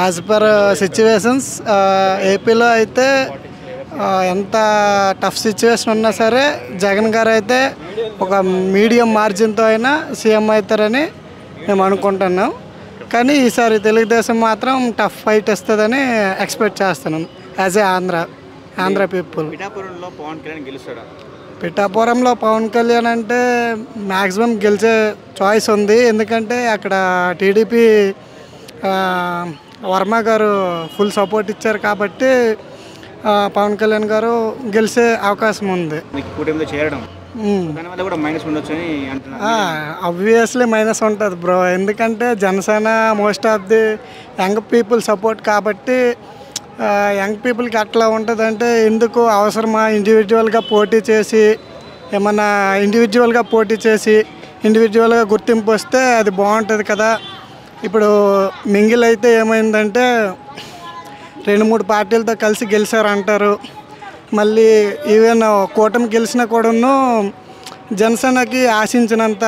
as per situations ఏపీలో అయితే ఆ, ఎంత టఫ్ సిచ్యువేషన్ ఉన్నా సరే జగన్ గారు అయితే ఒక మీడియం మార్జిన్తో అయినా సీఎం అవుతారని మేము అనుకుంటున్నాం కానీ ఈసారి తెలుగుదేశం మాత్రం టఫ్ ఫైట్ ఇస్తుందని ఎక్స్పెక్ట్ చేస్తున్నాం as a Andhra Andhra people పిఠాపురంలో పవన్ కళ్యాణ్ గెలుస్తాడా పిఠాపురంలో పవన్ కళ్యాణ్ అంటే మ్యాక్సిమం గెలిచే చాయిస్ ఉంది ఎందుకంటే అక్కడ టీడీపీ వర్మ గారు ఫుల్ సపోర్ట్ ఇచ్చారు కాబట్టి ఆ, పవన్ కళ్యాణ్ గారు గెలిచే అవకాశం ఉంది మీకు కూటమిలో చేరడం దానివల్ల కూడా మైనస్ ఉండొచ్చు అని అంటున్నారు అబ్వియస్లీ మైనస్ ఉంటుంది బ్రో ఎందుకంటే Janasena most of the young people support కాబట్టి యంగ్ పీపుల్కి అట్లా ఉంటుందంటే ఎందుకు అవసరమా ఇండివిజువల్గా పోటీ చేసి ఏమన్నా ఇండివిజువల్గా పోటీ చేసి ఇండివిజువల్గా గుర్తింపు వస్తే అది బాగుంటుంది కదా ఇప్పుడు మింగిల్ అయితే ఏమైందంటే రెండు మూడు పార్టీలతో కలిసి గెలిచారంటారు మళ్ళీ ఈవెన్ కూటమి గెలిచినా కూడాను జనసేనకి ఆశించినంత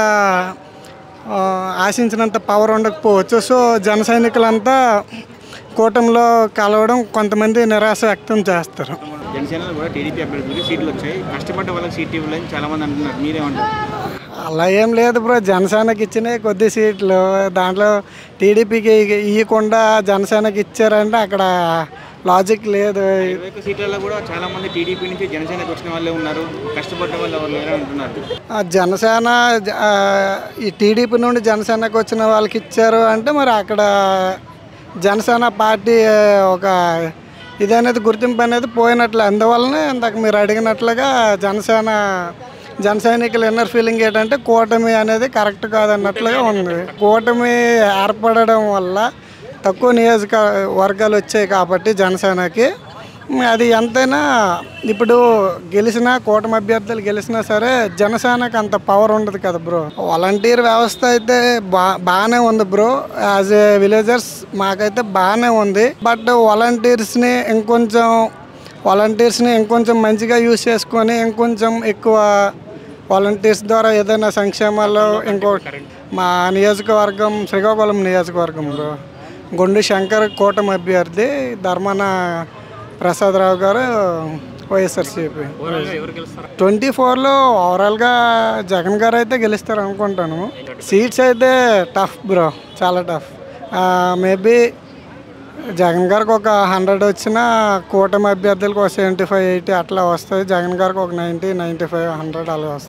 ఆ, ఆశించినంత పవర్ ఉండకపోవచ్చు సో జన సైనికులంతా కూటమిలో కలవడం కొంతమంది నిరాశ వ్యక్తం చేస్తారు జనసేనలో కూడా టీడీపీ అభ్యర్థులకి సీట్లు వచ్చాయి కష్టపడ్డ వాళ్ళకి సీట్లు ఇవ్వాలని చాలా మంది అంటున్నారు మీరేమంటారు అలా ఏం లేదు బ్రో జనసేనకి ఇచ్చినాయి కొద్ది సీట్లు దాంట్లో టీడీపీకి ఇవ్వకుండా జనసేనకి ఇచ్చారంటే అక్కడ లాజిక్ లేదు ఇరవై ఒక్క సీట్లలో కూడా చాలా మంది టీడీపీ నుంచి జనసేనకు వచ్చిన వాళ్ళే ఉన్నారు కష్టపడ్డ వాళ్ళు ఎవరు లేరు అంటున్నారు ఆ జనసేన జ- ఆ, ఈ టీడీపీ నుండి జనసేనకు వచ్చిన వాళ్ళకి ఇచ్చారు అంటే మరి అక్కడ జనసేన పార్టీ ఒక ఇది అనేది గుర్తింపు అనేది పోయినట్లే అందువల్లనే ఇందాక మీరు అడిగినట్లుగా జనసేన జన సైనికుల ఇన్నర్ ఫీలింగ్ ఏంటంటే కూటమి అనేది కరెక్ట్ కాదన్నట్లుగా ఉంది కూటమి ఏర్పడడం వల్ల తక్కువ నియోజక వర్గాలు వచ్చాయి కాబట్టి జనసేనకి అది ఎంతైనా ఇప్పుడు గెలిచిన కూటమి అభ్యర్థులు గెలిచినా సరే జనసేనకి అంత పవర్ ఉండదు కదా బ్రో వాలంటీర్ వ్యవస్థ అయితే బా బాగానే ఉంది బ్రో యాజ్ ఏ విలేజర్స్ మాకైతే బాగానే ఉంది బట్ వాలంటీర్స్ని ఇంకొంచెం వాలంటీర్స్ని ఇంకొంచెం మంచిగా యూజ్ చేసుకొని ఇంకొంచెం ఎక్కువ వాలంటీర్స్ ద్వారా ఏదైనా సంక్షేమాల్లో ఇంకో మా నియోజకవర్గం శ్రీకాకుళం నియోజకవర్గం బ్రో గుండు శంకర్ కూటమి అభ్యర్థి ధర్మాన ప్రసాదరావు గారు వైఎస్ఆర్సీపీ ట్వంటీ ఫోర్లో ఓవరాల్గా జగన్ గారు అయితే గెలుస్తారు అనుకుంటాను సీట్స్ అయితే టఫ్ బ్రో చాలా టఫ్ మేబీ జగన్ గారికి ఒక హండ్రెడ్ వచ్చిన కూటమి అభ్యర్థులకు ఒక సెవెంటీ ఫైవ్ ఎయిటీ అట్లా వస్తుంది జగన్ గారికి ఒక నైంటీ నైంటీ ఫైవ్ హండ్రెడ్ అలా వస్తుంది